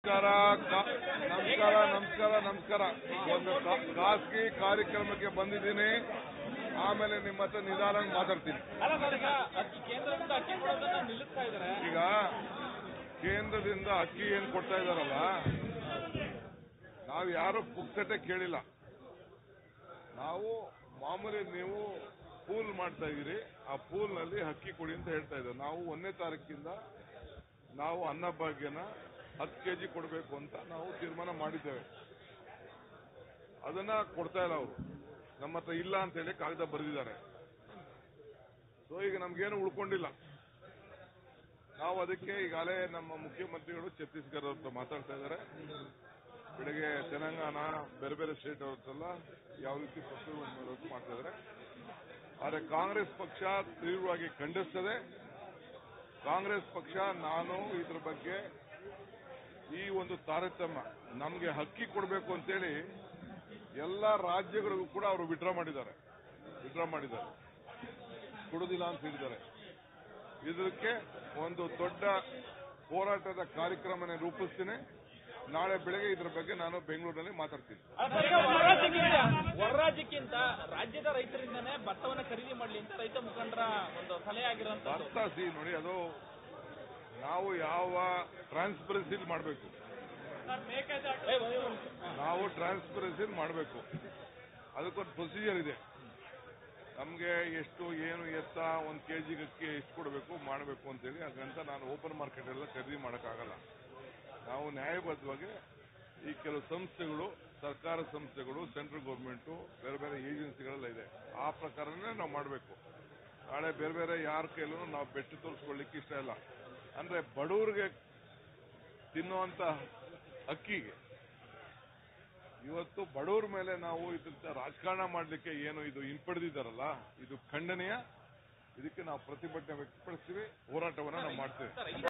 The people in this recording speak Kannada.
ನಮಸ್ಕಾರ ಕಾ- ನಮಸ್ಕಾರ ನಮಸ್ಕಾರ ನಮಸ್ಕಾರ ಒಂದು ಕಾ- ಖಾಸಗಿ ಕಾರ್ಯಕ್ರಮಕ್ಕೆ ಬಂದಿದ್ದೀನಿ ಆಮೇಲೆ ನಿಮ್ಮ ಹತ್ರ ನಿಧಾನ ಮಾತಾಡ್ತೀನಿ ಅಲ್ಲ ಸರ್ ಈಗ ಅಕ್ಕಿ ಕೇಂದ್ರದಿಂದ ಅಕ್ಕಿ ಕೊಡೋದನ್ನ ನಿಲ್ಲಿಸ್ತಾ ಇದ್ದಾರೆ ಈಗ ಕೇಂದ್ರದಿಂದ ಅಕ್ಕಿ ಏನು ಕೊಡ್ತಾ ಇದಾರಲ್ಲ ನಾವು ಯಾರು ಪುಕ್ಸಟೆ ಕೇಳಿಲ್ಲ ನಾವು ಮಾಮೂಲಿ ನೀವು ಪೂಲ್ ಮಾಡ್ತಾ ಇದೀರಿ ಆ ಪೂಲ್ನಲ್ಲಿ ಅಕ್ಕಿ ಕೊಡಿ ಅಂತ ಹೇಳ್ತಾ ಇದ್ದೇವೆ ನಾವು ಒಂದನೇ ತಾರೀಕಿಂದ ನಾವು ಅನ್ನಭಾಗ್ಯನ ಹತ್ತು ಕೆ ಜಿ ಕೊಡಬೇಕು ಅಂತ ನಾವು ತೀರ್ಮಾನ ಮಾಡಿದ್ದೇವೆ ಅದನ್ನ ಕೊಡ್ತಾ ಇಲ್ಲ ಅವರು ನಮ್ಮ ಹತ್ರ ಇಲ್ಲ ಅಂತ ಹೇಳಿ ಕಾಗದ ಬರೆದಿದ್ದಾರೆ ಸೊ ಈಗ ನಮ್ಗೇನು ಉಳ್ಕೊಂಡಿಲ್ಲ ನಾವು ಅದಕ್ಕೆ ಈಗಾಗಲೇ ನಮ್ಮ ಮುಖ್ಯಮಂತ್ರಿಗಳು ಛತ್ತೀಸ್ಗಢ ಹತ್ರ ಮಾತಾಡ್ತಾ ಇದ್ದಾರೆ ಬೆಳಗ್ಗೆ ತೆಲಂಗಾಣ ಬೇರೆ ಬೇರೆ ಸ್ಟೇಟ್ ಅವ್ರದ್ದೆಲ್ಲ ಯಾವ ರೀತಿ ಪ್ರೊಕ್ಯೂರ್ಮೆಂಟ್ ಮಾಡೋದು ಮಾಡ್ತಾ ಇದ್ದಾರೆ ಆದರೆ ಕಾಂಗ್ರೆಸ್ ಪಕ್ಷ ತೀವ್ರವಾಗಿ ಖಂಡಿಸ್ತದೆ ಕಾಂಗ್ರೆಸ್ ಪಕ್ಷ ನಾನು ಇದ್ರ ಬಗ್ಗೆ ಈ ಒಂದು ತಾರತಮ್ಯ ನಮಗೆ ಹಕ್ಕಿ ಕೊಡಬೇಕು ಅಂತೇಳಿ ಎಲ್ಲ ರಾಜ್ಯಗಳಿಗೂ ಕೂಡ ಅವರು ವಿಡ್ರಾ ಮಾಡಿದ್ದಾರೆ ವಿಡ್ರಾ ಮಾಡಿದ್ದಾರೆ ಕೊಡುದಿಲ್ಲ ಅಂತ ಹೇಳಿದ್ದಾರೆ ಇದಕ್ಕೆ ಒಂದು ದೊಡ್ಡ ಹೋರಾಟದ ಕಾರ್ಯಕ್ರಮನ ರೂಪಿಸ್ತೀನಿ ನಾಳೆ ಬೆಳಗ್ಗೆ ಇದ್ರ ಬಗ್ಗೆ ನಾನು ಬೆಂಗಳೂರಿನಲ್ಲಿ ಮಾತಾಡ್ತೀನಿ ಅಲ್ಲ ಸರ್, ಈಗ ಹೊರ ರಾಜ್ಯಕ್ಕಿಂತ ಹೊರ ರಾಜ್ಯಕ್ಕಿಂತ ರಾಜ್ಯದ ರೈತರಿಂದನೇ ಭತ್ತವನ್ನ ಖರೀದಿ ಮಾಡ್ಲಿ ಅಂತ ರೈತ ಮುಖಂಡರ ಒಂದು ಸಲಹೆ ಆಗಿರುವಂತ ಅರ್ಥ ಸಿ ನೋಡಿ ಅದು ನಾವು ಯಾವ ಟ್ರಾನ್ಸ್ಪರೆನ್ಸಿ ಮಾಡಬೇಕು ನಾವು ಟ್ರಾನ್ಸ್ಪರೆನ್ಸಿ ಮಾಡಬೇಕು ಅದಕ್ಕೊಂದು ಪ್ರೊಸೀಜರ್ ಇದೆ ನಮಗೆ ಎಷ್ಟು ಏನು ಎತ್ತ ಒಂದು ಕೆ ಜಿಗೆ ಅಕ್ಕಿ ಎಷ್ಟು ಕೊಡಬೇಕು ಮಾಡಬೇಕು ಅಂತೇಳಿ ಹಾಗಂತ ನಾನು ಓಪನ್ ಮಾರ್ಕೆಟ್ ಎಲ್ಲ ಖರೀದಿ ಮಾಡೋಕ್ಕಾಗಲ್ಲ ನಾವು ನ್ಯಾಯಬದ್ಧವಾಗಿ ಈ ಕೆಲವು ಸಂಸ್ಥೆಗಳು ಸರ್ಕಾರ ಸಂಸ್ಥೆಗಳು ಸೆಂಟ್ರಲ್ ಗೌರ್ಮೆಂಟು ಬೇರೆ ಬೇರೆ ಏಜೆನ್ಸಿಗಳೆಲ್ಲ ಇದೆ ಆ ಪ್ರಕಾರನೇ ನಾವು ಮಾಡಬೇಕು ನಾಳೆ ಬೇರೆ ಬೇರೆ ಯಾರ ಕೈಲೂ ನಾವು ಬೆಟ್ಟು ತೋರಿಸ್ಕೊಳ್ಳಿಕ್ಕೆ ಇಷ್ಟ ಇಲ್ಲ ಅಂದ್ರೆ ಬಡವರಿಗೆ ತಿನ್ನುವಂತ ಅಕ್ಕಿಗೆ ಇವತ್ತು ಬಡವರ ಮೇಲೆ ನಾವು ಇದ್ರ ರಾಜಕಾರಣ ಮಾಡಲಿಕ್ಕೆ ಏನು ಇದು ಹಿಂಪಡೆದಿದ್ದಾರಲ್ಲ ಇದು ಖಂಡನೀಯ ಇದಕ್ಕೆ ನಾವು ಪ್ರತಿಭಟನೆ ವ್ಯಕ್ತಪಡಿಸ್ತೀವಿ ಹೋರಾಟವನ್ನು ನಾವು ಮಾಡ್ತೇವೆ